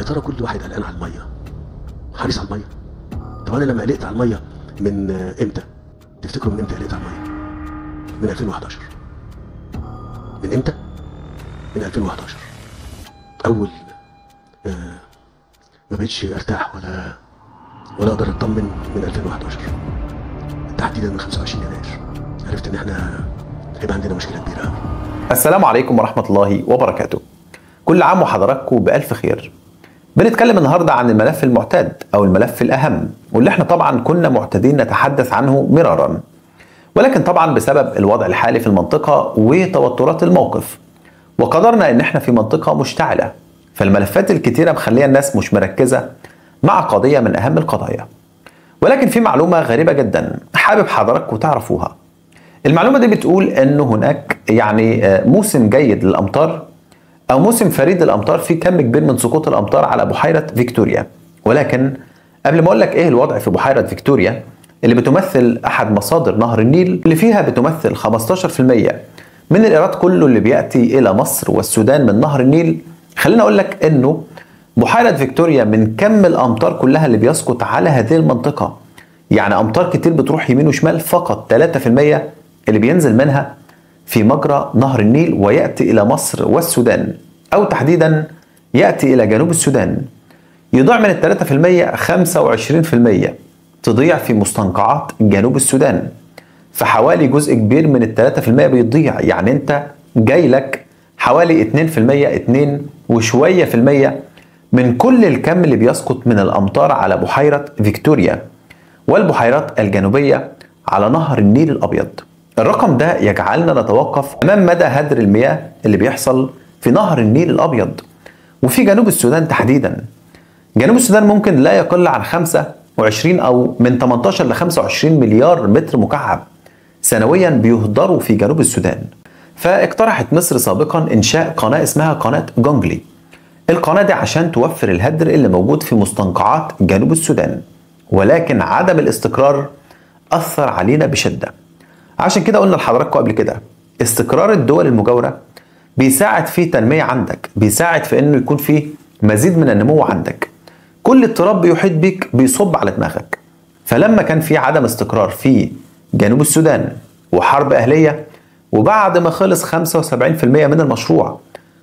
ترى كل واحد قلقان على الميه حريص على الميه طب انا لما قلقت على الميه من آه، امتى تفتكروا من امتى قلقت على الميه من 2011 من امتى من 2011 اول آه ما بقتش ارتاح ولا ولا اقدر اطمن من 2011 تحديدا من 25 يناير عرفت ان احنا هيبقى عندنا مشكله كبيره قوي السلام عليكم ورحمة الله وبركاته كل عام وحضراتكم بألف خير بنتكلم النهاردة عن الملف المعتاد أو الملف الأهم واللي احنا طبعا كنا معتادين نتحدث عنه مرارا ولكن طبعا بسبب الوضع الحالي في المنطقة وتوترات الموقف وقدرنا ان احنا في منطقة مشتعلة فالملفات الكتيرة مخلية الناس مش مركزة مع قضية من أهم القضايا ولكن في معلومة غريبة جدا حابب حضراتكم تعرفوها المعلومة دي بتقول ان هناك يعني آه، موسم جيد للامطار او موسم فريد للامطار في كم كبير من سقوط الامطار على بحيرة فيكتوريا ولكن قبل ما اقول لك ايه الوضع في بحيرة فيكتوريا اللي بتمثل احد مصادر نهر النيل اللي فيها بتمثل 15% من الايراد كله اللي بياتي الى مصر والسودان من نهر النيل خليني اقول لك انه بحيرة فيكتوريا من كم الامطار كلها اللي بيسقط على هذه المنطقة يعني امطار كتير بتروح يمين وشمال فقط 3% اللي بينزل منها في مجرى نهر النيل وياتي الى مصر والسودان او تحديدا ياتي الى جنوب السودان يضيع من ال 3% 25% تضيع في مستنقعات جنوب السودان فحوالي جزء كبير من ال 3% بيضيع يعني انت جاي لك حوالي 2% 2 وشويه في المية من كل الكم اللي بيسقط من الامطار على بحيره فيكتوريا والبحيرات الجنوبيه على نهر النيل الابيض. الرقم ده يجعلنا نتوقف امام مدى هدر المياه اللي بيحصل في نهر النيل الابيض وفي جنوب السودان تحديدا. جنوب السودان ممكن لا يقل عن 25 او من 18 ل 25 مليار متر مكعب سنويا بيهدروا في جنوب السودان. فاقترحت مصر سابقا انشاء قناه اسمها قناه جونجلي. القناه دي عشان توفر الهدر اللي موجود في مستنقعات جنوب السودان. ولكن عدم الاستقرار اثر علينا بشده. عشان كده قلنا لحضراتكم قبل كده استقرار الدول المجاوره بيساعد في تنميه عندك، بيساعد في انه يكون في مزيد من النمو عندك. كل اضطراب بيحيط بيك بيصب على دماغك. فلما كان في عدم استقرار في جنوب السودان وحرب اهليه وبعد ما خلص 75% من المشروع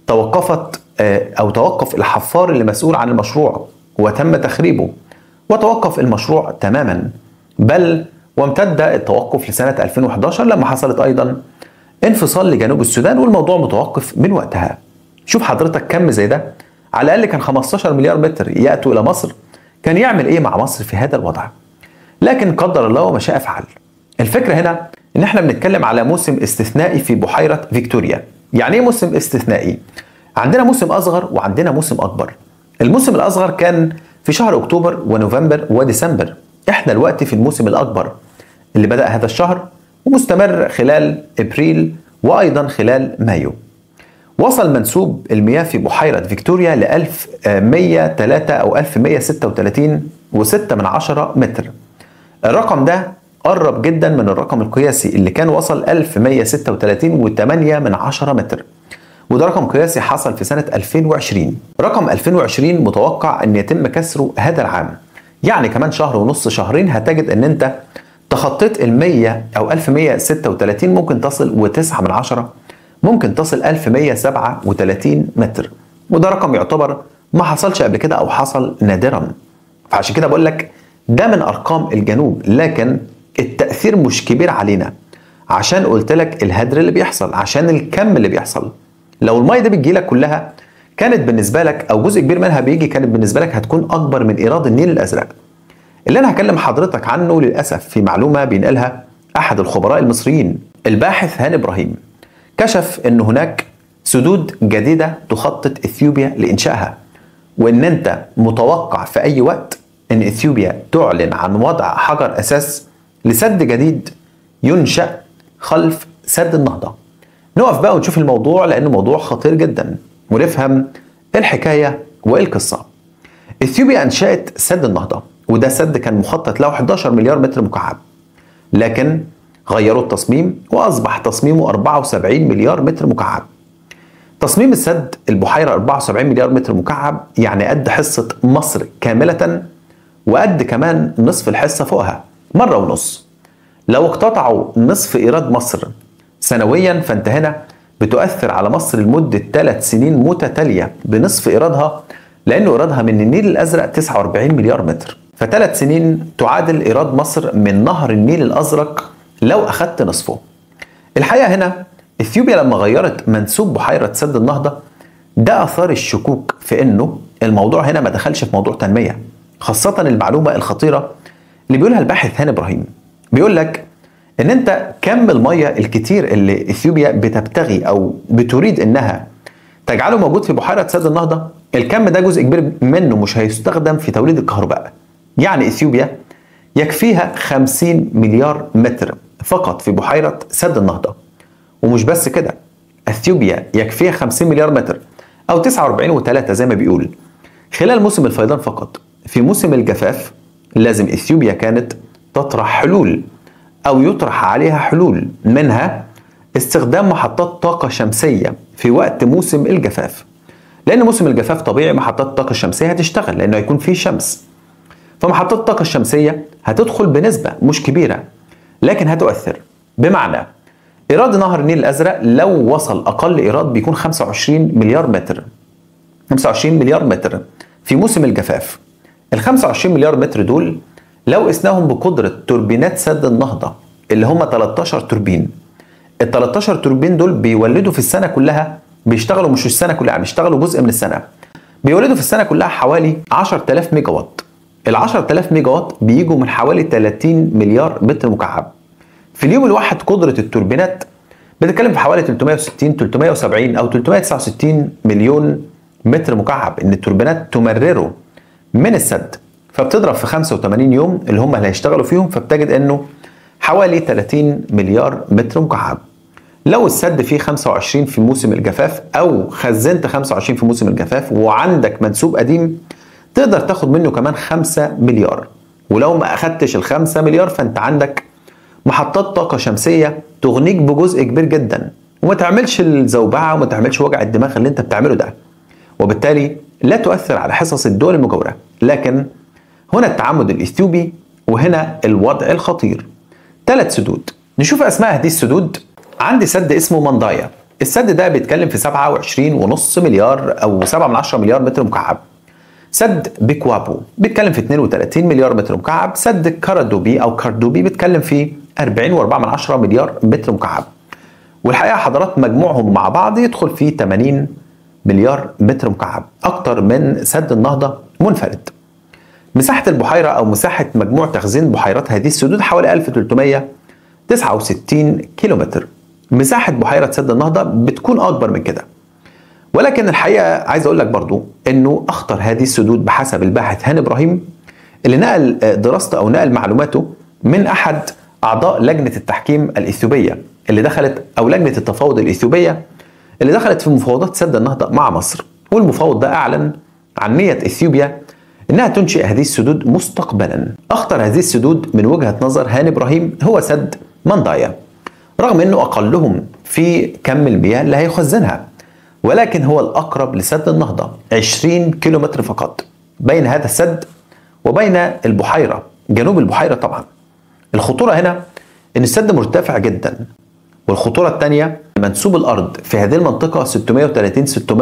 توقفت آه، او توقف الحفار اللي مسؤول عن المشروع وتم تخريبه وتوقف المشروع تماما بل وامتد التوقف لسنه 2011 لما حصلت ايضا انفصال لجنوب السودان والموضوع متوقف من وقتها شوف حضرتك كم زي ده على الاقل كان 15 مليار متر ياتوا الى مصر كان يعمل ايه مع مصر في هذا الوضع لكن قدر الله وما شاء فعل الفكره هنا ان احنا بنتكلم على موسم استثنائي في بحيره فيكتوريا يعني ايه موسم استثنائي عندنا موسم اصغر وعندنا موسم اكبر الموسم الاصغر كان في شهر اكتوبر ونوفمبر وديسمبر احنا الوقت في الموسم الاكبر اللي بدا هذا الشهر ومستمر خلال ابريل وايضا خلال مايو وصل منسوب المياه في بحيرة فيكتوريا ل 1103 أو 1136 و6 من عشرة متر الرقم ده قرب جدا من الرقم القياسي اللي كان وصل 1136 و8 من عشرة متر وده رقم قياسي حصل في سنة 2020 رقم 2020 متوقع أن يتم كسره هذا العام يعني كمان شهر ونص شهرين هتجد أن أنت تخطيت ال 100 أو 1136 ممكن تصل و9 من عشرة ممكن تصل 1137 متر وده رقم يعتبر ما حصلش قبل كده أو حصل نادرا فعشان كده بقول لك ده من أرقام الجنوب لكن التأثير مش كبير علينا عشان قلت لك الهدر اللي بيحصل عشان الكم اللي بيحصل لو المية دي بتجيلك كلها كانت بالنسبة لك أو جزء كبير منها بيجي كانت بالنسبة لك هتكون أكبر من إيراد النيل الأزرق اللي أنا هكلم حضرتك عنه للأسف في معلومة بينقلها أحد الخبراء المصريين الباحث هاني إبراهيم كشف أن هناك سدود جديدة تخطط إثيوبيا لإنشائها وأن أنت متوقع في أي وقت أن إثيوبيا تعلن عن وضع حجر أساس لسد جديد ينشأ خلف سد النهضة نقف بقى ونشوف الموضوع لأنه موضوع خطير جدا ونفهم الحكاية وإيه القصة إثيوبيا أنشأت سد النهضة وده سد كان مخطط له 11 مليار متر مكعب لكن غيروا التصميم وأصبح تصميمه 74 مليار متر مكعب تصميم السد البحيرة 74 مليار متر مكعب يعني قد حصة مصر كاملة وقد كمان نصف الحصة فوقها مرة ونص لو اقتطعوا نصف إيراد مصر سنويا فانت هنا بتؤثر على مصر لمدة ثلاث سنين متتالية بنصف إيرادها لأنه إيرادها من النيل الأزرق 49 مليار متر فثلاث سنين تعادل إيراد مصر من نهر النيل الأزرق لو أخذت نصفه الحقيقة هنا إثيوبيا لما غيرت منسوب بحيرة سد النهضة ده أثار الشكوك في إنه الموضوع هنا ما دخلش في موضوع تنمية خاصة المعلومة الخطيرة اللي بيقولها الباحث هاني إبراهيم بيقول لك ان انت كم الميه الكتير اللي اثيوبيا بتبتغي او بتريد انها تجعله موجود في بحيره سد النهضه الكم ده جزء كبير منه مش هيستخدم في توليد الكهرباء يعني اثيوبيا يكفيها 50 مليار متر فقط في بحيره سد النهضه ومش بس كده اثيوبيا يكفيها 50 مليار متر او 49 و3 زي ما بيقول خلال موسم الفيضان فقط في موسم الجفاف لازم اثيوبيا كانت تطرح حلول أو يطرح عليها حلول منها استخدام محطات طاقة شمسية في وقت موسم الجفاف لأن موسم الجفاف طبيعي محطات الطاقة الشمسية هتشتغل لأنه هيكون فيه شمس فمحطات الطاقة الشمسية هتدخل بنسبة مش كبيرة لكن هتؤثر بمعنى إيراد نهر النيل الأزرق لو وصل أقل إيراد بيكون 25 مليار متر 25 مليار متر في موسم الجفاف ال 25 مليار متر دول لو قسناهم بقدرة توربينات سد النهضة اللي هم 13 توربين ال 13 توربين دول بيولدوا في السنة كلها بيشتغلوا مش السنة كلها بيشتغلوا جزء من السنة بيولدوا في السنة كلها حوالي 10000 ميجا وات ال 10000 ميجا وات بيجوا من حوالي 30 مليار متر مكعب في اليوم الواحد قدرة التوربينات بتتكلم في حوالي 360 370 او 369 مليون متر مكعب ان التوربينات تمرره من السد فبتضرب في 85 يوم اللي هم اللي هيشتغلوا فيهم فبتجد انه حوالي 30 مليار متر مكعب لو السد فيه 25 في موسم الجفاف او خزنت 25 في موسم الجفاف وعندك منسوب قديم تقدر تاخد منه كمان 5 مليار ولو ما اخدتش ال 5 مليار فانت عندك محطات طاقة شمسية تغنيك بجزء كبير جدا وما تعملش الزوبعة وما تعملش وجع الدماغ اللي انت بتعمله ده وبالتالي لا تؤثر على حصص الدول المجاورة لكن هنا التعمد الاثيوبي وهنا الوضع الخطير ثلاث سدود نشوف اسماء هذه السدود عندي سد اسمه مندايا السد ده بيتكلم في 27.5 مليار او 7 من 10 مليار متر مكعب سد بيكوابو بيتكلم في 32 مليار متر مكعب سد كاردوبي او كاردوبي بيتكلم في 40.4 من 10 مليار متر مكعب والحقيقه حضرات مجموعهم مع بعض يدخل في 80 مليار متر مكعب اكتر من سد النهضه منفرد مساحة البحيرة أو مساحة مجموع تخزين بحيرات هذه السدود حوالي 1369 كيلومتر مساحة بحيرة سد النهضة بتكون أكبر من كده ولكن الحقيقة عايز أقول لك برضو أنه أخطر هذه السدود بحسب الباحث هاني إبراهيم اللي نقل دراسته أو نقل معلوماته من أحد أعضاء لجنة التحكيم الإثيوبية اللي دخلت أو لجنة التفاوض الإثيوبية اللي دخلت في مفاوضات سد النهضة مع مصر والمفاوض ده أعلن عن نية إثيوبيا انها تنشئ هذه السدود مستقبلا اخطر هذه السدود من وجهه نظر هاني ابراهيم هو سد مندايا رغم انه اقلهم في كم المياه اللي هيخزنها ولكن هو الاقرب لسد النهضه 20 كيلومتر فقط بين هذا السد وبين البحيره جنوب البحيره طبعا الخطوره هنا ان السد مرتفع جدا والخطوره الثانيه منسوب الارض في هذه المنطقه 630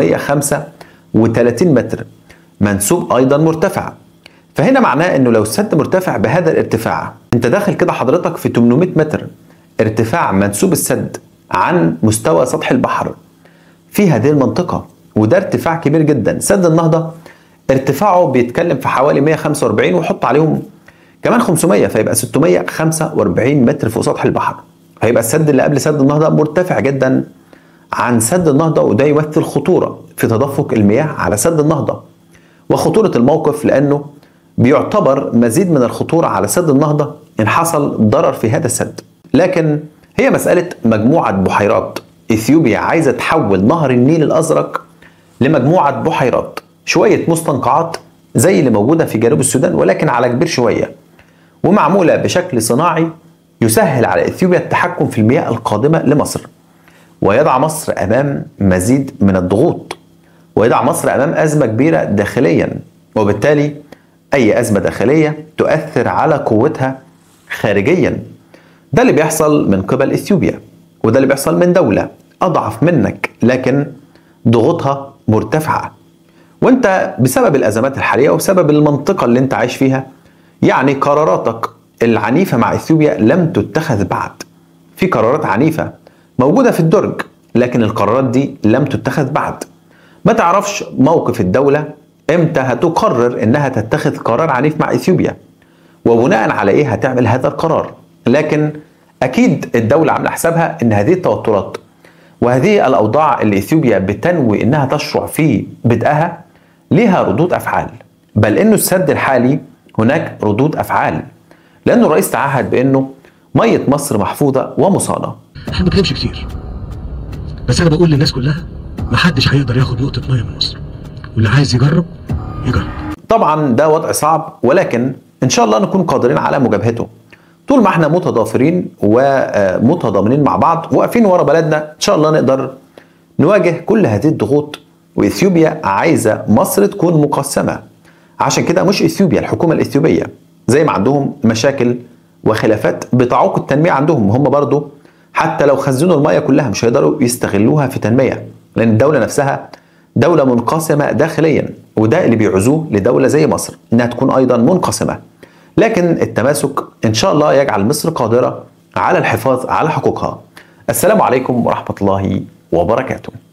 635 متر منسوب ايضا مرتفع فهنا معناه انه لو السد مرتفع بهذا الارتفاع انت داخل كده حضرتك في 800 متر ارتفاع منسوب السد عن مستوى سطح البحر في هذه المنطقة وده ارتفاع كبير جدا سد النهضة ارتفاعه بيتكلم في حوالي 145 وحط عليهم كمان 500 فيبقى 645 متر فوق سطح البحر هيبقى السد اللي قبل سد النهضة مرتفع جدا عن سد النهضة وده يمثل خطورة في تدفق المياه على سد النهضة وخطورة الموقف لأنه بيعتبر مزيد من الخطورة على سد النهضة إن حصل ضرر في هذا السد لكن هي مسألة مجموعة بحيرات إثيوبيا عايزة تحول نهر النيل الأزرق لمجموعة بحيرات شوية مستنقعات زي اللي موجودة في جنوب السودان ولكن على كبير شوية ومعمولة بشكل صناعي يسهل على إثيوبيا التحكم في المياه القادمة لمصر ويضع مصر امام مزيد من الضغوط ويضع مصر امام ازمه كبيره داخليا وبالتالي اي ازمه داخليه تؤثر على قوتها خارجيا ده اللي بيحصل من قبل اثيوبيا وده اللي بيحصل من دوله اضعف منك لكن ضغوطها مرتفعه وانت بسبب الازمات الحاليه وبسبب المنطقه اللي انت عايش فيها يعني قراراتك العنيفه مع اثيوبيا لم تتخذ بعد في قرارات عنيفه موجوده في الدرج لكن القرارات دي لم تتخذ بعد ما تعرفش موقف الدوله امتى هتقرر انها تتخذ قرار عنيف مع اثيوبيا وبناء على ايه هتعمل هذا القرار لكن اكيد الدوله عامله حسابها ان هذه التوترات وهذه الاوضاع اللي اثيوبيا بتنوي انها تشرع في بدءها لها ردود افعال بل انه السد الحالي هناك ردود افعال لانه الرئيس تعهد بانه ميه مصر محفوظه ومصانه احنا ما بنتكلمش كتير بس انا بقول للناس كلها ما حدش هيقدر ياخد نقطه ميه من مصر واللي عايز يجرب يجرب طبعا ده وضع صعب ولكن ان شاء الله نكون قادرين على مجابهته طول ما احنا متضافرين ومتضامنين مع بعض واقفين ورا بلدنا ان شاء الله نقدر نواجه كل هذه الضغوط واثيوبيا عايزه مصر تكون مقسمه عشان كده مش اثيوبيا الحكومه الاثيوبيه زي ما عندهم مشاكل وخلافات بتعوق التنميه عندهم هم برضو حتى لو خزنوا الميه كلها مش هيقدروا يستغلوها في تنميه لان الدوله نفسها دوله منقسمه داخليا وده اللي بيعزوه لدوله زي مصر انها تكون ايضا منقسمه لكن التماسك ان شاء الله يجعل مصر قادره على الحفاظ على حقوقها السلام عليكم ورحمه الله وبركاته